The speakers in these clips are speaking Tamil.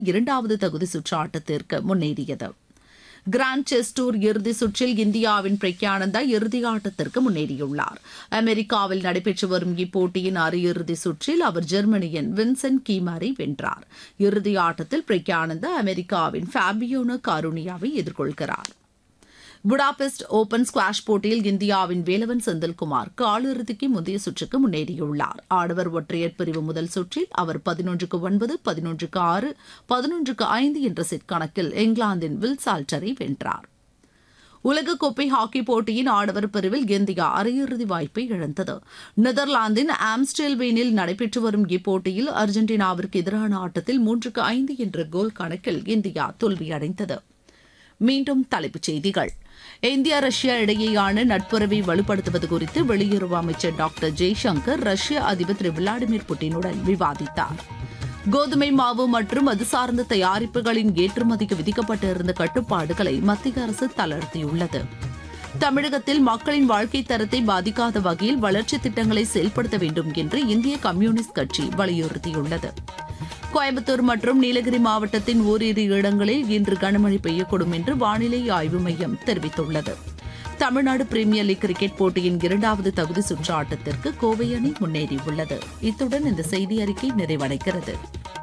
இரண்டாவது தகுதி சுற்று ஆட்டத்திற்கு முன்னேறியது கிராண்ட் செஸ் டூர் இறுதி சுற்றில் இந்தியாவின் பிரக்யானந்தா இறுதி ஆட்டத்திற்கு முன்னேறியுள்ளார் அமெரிக்காவில் நடைபெற்று வரும் இப்போட்டியின் அரையிறுதி சுற்றில் அவர் ஜெர்மனியின் வின்சென்ட் கீமரை வென்றார் இறுதி ஆட்டத்தில் பிரக்யானந்தா அமெரிக்காவின் ஃபேபியோனோ காருனியாவை எதிர்கொள்கிறார் புடாபெஸ்ட் ஓபன் ஸ்குவாஷ் போட்டியில் இந்தியாவின் வேலவன் செந்தில்குமார் காலிறுதிக்கு முந்தைய சுற்றுக்கு முன்னேறியுள்ளார் ஆடவர் ஒற்றையர் பிரிவு முதல் சுற்றில் அவர் பதினொன்றுக்கு ஒன்பது பதினொன்றுக்கு ஆறு பதினொன்றுக்கு ஐந்து என்ற செட் கணக்கில் இங்கிலாந்தின் வில் சால்டரை வென்றார் உலகக்கோப்பை ஹாக்கி போட்டியின் ஆடவர் பிரிவில் இந்தியா அரையிறுதி வாய்ப்பை இழந்தது நெதர்லாந்தின் ஆம்ஸ்டெல்வேனில் நடைபெற்று வரும் இப்போட்டியில் அர்ஜென்டினாவிற்கு எதிரான ஆட்டத்தில் மூன்றுக்கு ஐந்து என்ற கோல் கணக்கில் இந்தியா தோல்வியடைந்தது மீண்டும் தலைப்புச் செய்திகள் இந்தியா ரஷ்யா இடையேயான நட்புறவை வலுப்படுத்துவது குறித்து வெளியுறவு அமைச்சர் டாக்டர் ஜெய்சங்கர் ரஷ்ய அதிபர் திரு விளாடிமிர் புட்டினுடன் விவாதித்தார் கோதுமை மாவு மற்றும் அது சார்ந்த தயாரிப்புகளின் ஏற்றுமதிக்கு விதிக்கப்பட்டிருந்த கட்டுப்பாடுகளை மத்திய அரசு தளர்த்தியுள்ளது தமிழகத்தில் மக்களின் வாழ்க்கை தரத்தை பாதிக்காத வகையில் வளர்ச்சி திட்டங்களை செயல்படுத்த வேண்டும் என்று இந்திய கம்யூனிஸ்ட் கட்சி வலியுறுத்தியுள்ளது கோயம்புத்தூர் மற்றும் நீலகிரி மாவட்டத்தின் ஓரிரு இடங்களில் இன்று கனமழை பெய்யக்கூடும் என்று வானிலை ஆய்வு மையம் தெரிவித்துள்ளது தமிழ்நாடு பிரீமியர் லீக் கிரிக்கெட் போட்டியின் இரண்டாவது தகுதி சுற்று ஆட்டத்திற்கு கோவை அணி முன்னேறியுள்ளது இத்துடன் இந்த செய்தி அறிக்கை நிறைவடைகிறது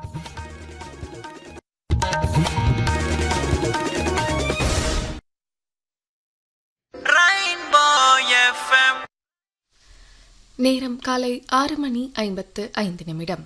நேரம் காலை ஆறு மணி ஐம்பத்து ஐந்து நிமிடம்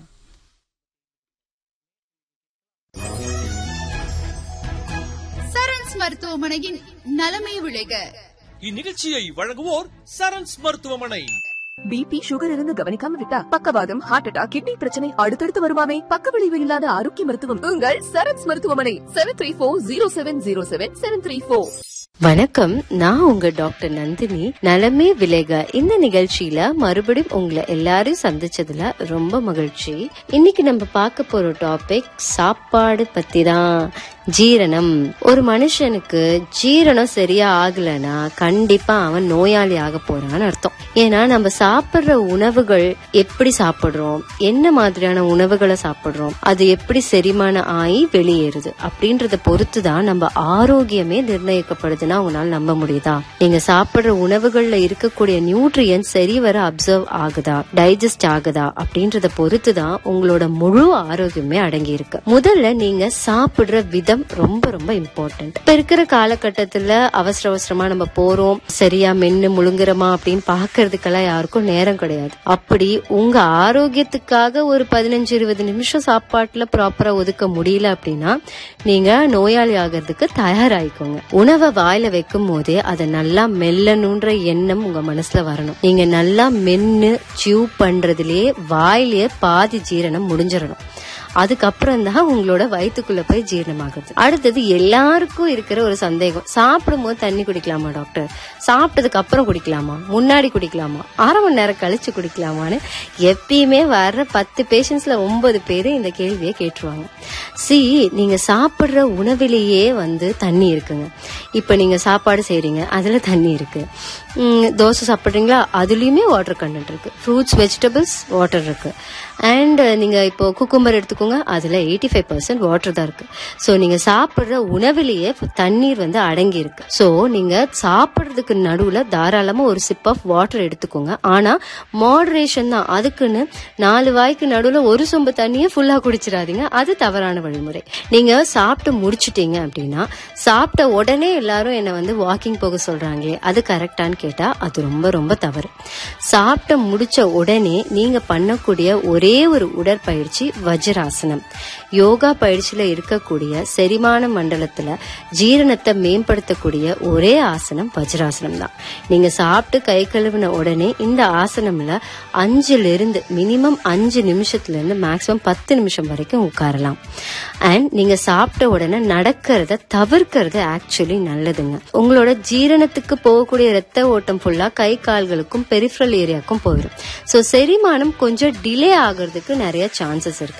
சரண்ஸ் மருத்துவமனையின் நலமே விளைக இந்நிகழ்ச்சியை வழங்குவோர் சரண்ஸ் மருத்துவமனை பிபி சுகர் இருந்து கவனிக்காம விட்டா பக்கவாதம் ஹார்ட் அட்டாக் கிட்னி பிரச்சனை அடுத்தடுத்து வருமாமே பக்க விளைவு இல்லாத ஆரோக்கிய மருத்துவம் உங்கள் சரண்ஸ் மருத்துவமனை seven three four zero seven zero seven seven three four வணக்கம் நான் உங்க டாக்டர் நந்தினி நலமே விலேக இந்த நிகழ்ச்சியில மறுபடியும் உங்களை எல்லாரையும் சந்திச்சதுல ரொம்ப மகிழ்ச்சி இன்னைக்கு நம்ம பார்க்க போற டாபிக் சாப்பாடு பத்தி தான் ஜீரணம் ஒரு மனுஷனுக்கு ஜீரணம் சரியா ஆகலனா கண்டிப்பா அவன் நோயாளி ஆக போறான்னு அர்த்தம் ஏன்னா நம்ம சாப்பிடுற உணவுகள் எப்படி சாப்பிடுறோம் என்ன மாதிரியான உணவுகளை சாப்பிடுறோம் அது எப்படி செரிமானம் ஆகி வெளியேறுது அப்படின்றத பொறுத்து தான் நம்ம ஆரோக்கியமே நிர்ணயிக்கப்படுதுன்னா உங்களால நம்ப முடியுதா நீங்க சாப்பிடுற உணவுகள்ல இருக்கக்கூடிய நியூட்ரியன் சரிவர அப்சர்வ் ஆகுதா டைஜஸ்ட் ஆகுதா அப்படின்றத பொறுத்து தான் உங்களோட முழு ஆரோக்கியமே அடங்கி இருக்கு முதல்ல நீங்க சாப்பிடுற விதம் ரொம்ப ரொம்ப இம்பார்ட்டன்ட் இப்ப இருக்கிற காலகட்டத்துல அவசர அவசரமா நம்ம போறோம் சரியா மென்னு முழுங்குறோமா அப்படின்னு பாக்குறதுக்கெல்லாம் யாருக்கும் நேரம் கிடையாது அப்படி உங்க ஆரோக்கியத்துக்காக ஒரு பதினஞ்சு இருபது நிமிஷம் சாப்பாட்டுல ப்ராப்பரா ஒதுக்க முடியல அப்படின்னா நீங்க நோயாளி ஆகிறதுக்கு தயாராயிக்கோங்க உணவை வாயில வைக்கும் போதே அதை நல்லா மெல்லணுன்ற எண்ணம் உங்க மனசுல வரணும் நீங்க நல்லா மென்னு சியூ பண்றதுலயே வாயிலேயே பாதி ஜீரணம் முடிஞ்சிடணும் அதுக்கப்புறம் தான் உங்களோட வயிற்றுக்குள்ள போய் ஜீரணமாகுது அடுத்தது எல்லாருக்கும் இருக்கிற ஒரு சந்தேகம் சாப்பிடும் போது தண்ணி குடிக்கலாமா டாக்டர் சாப்பிட்டதுக்கு அப்புறம் குடிக்கலாமா முன்னாடி குடிக்கலாமா அரை மணி நேரம் கழிச்சு குடிக்கலாமான்னு எப்பயுமே வர்ற பத்து பேஷண்ட்ஸ்ல ஒன்பது பேரு இந்த கேள்வியை கேட்டுருவாங்க சி நீங்க சாப்பிடுற உணவிலேயே வந்து தண்ணி இருக்குங்க இப்ப நீங்க சாப்பாடு செய்றீங்க அதுல தண்ணி இருக்கு உம், தோசை சாப்பிடுறீங்களா அதுலயுமே வாட்டர் கண்டென்ட் இருக்கு ஃப்ரூட்ஸ் வெஜிடபிள்ஸ் வாட்டர் இருக்கு அண்ட் நீங்க இப்போ குக்கும்பர் எடுத்துக்கோங்க அதுல எயிட்டி ஃபைவ் பர்சன்ட் வாட்டர் தான் இருக்கு ஸோ நீங்க சாப்பிடுற உணவிலேயே தண்ணீர் வந்து அடங்கி இருக்கு ஸோ நீங்க சாப்பிடுறதுக்கு நடுவுல தாராளமா ஒரு சிப் ஆஃப் வாட்டர் எடுத்துக்கோங்க ஆனா மாடரேஷன் தான் அதுக்குன்னு நாலு வாய்க்கு நடுவுல ஒரு சொம்பு தண்ணியை ஃபுல்லா குடிச்சிடாதீங்க அது தவறான வழிமுறை நீங்க சாப்பிட்டு முடிச்சிட்டீங்க அப்படின்னா சாப்பிட்ட உடனே எல்லாரும் என்ன வந்து வாக்கிங் போக சொல்றாங்களே அது கரெக்டான்னு கேட்டா அது ரொம்ப ரொம்ப தவறு சாப்பிட்டு முடிச்ச உடனே நீங்க பண்ணக்கூடிய ஒரே ஒரு உடற்பயிற்சி வஜ்ராசனம் யோகா பயிற்சியில இருக்கக்கூடிய செரிமான மண்டலத்துல ஜீரணத்தை மேம்படுத்தக்கூடிய ஒரே ஆசனம் வஜ்ராசனம் தான் நீங்க சாப்பிட்டு கை கழுவின உடனே இந்த ஆசனம்ல அஞ்சுல இருந்து மினிமம் அஞ்சு நிமிஷத்துல இருந்து மேக்சிமம் பத்து நிமிஷம் வரைக்கும் உட்காரலாம் அண்ட் நீங்க சாப்பிட்ட உடனே நடக்கிறத தவிர்க்கிறது ஆக்சுவலி நல்லதுங்க உங்களோட ஜீரணத்துக்கு போகக்கூடிய ரத்த ஓட்டம் ஃபுல்லா கை கால்களுக்கும் பெரிஃபரல் ஏரியாக்கும் போயிடும் ஸோ செரிமானம் கொஞ்சம் டிலே ஆகிறதுக்கு நிறைய சான்சஸ் இருக்கு அதனால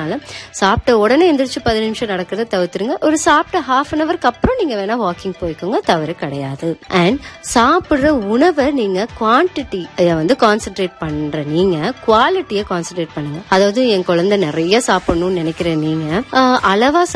அதனால சாப்பிட்ட உடனே எந்திரிச்சு பதினஞ்சு நிமிஷம் நடக்கிறத தவிர்த்துருங்க ஒரு சாப்பிட்ட ஹாஃப் அன் அவருக்கு அப்புறம் நீங்க வேணா வாக்கிங் போய்க்கோங்க தவறு கிடையாது அண்ட் சாப்பிடுற உணவை நீங்க குவான்டிட்டி வந்து கான்சென்ட்ரேட் பண்ற நீங்க குவாலிட்டியை கான்சென்ட்ரேட் பண்ணுங்க அதாவது என் குழந்தை நிறைய சாப்பிடணும்னு நினைக்கிற நீங்க ஆஹ், அளவா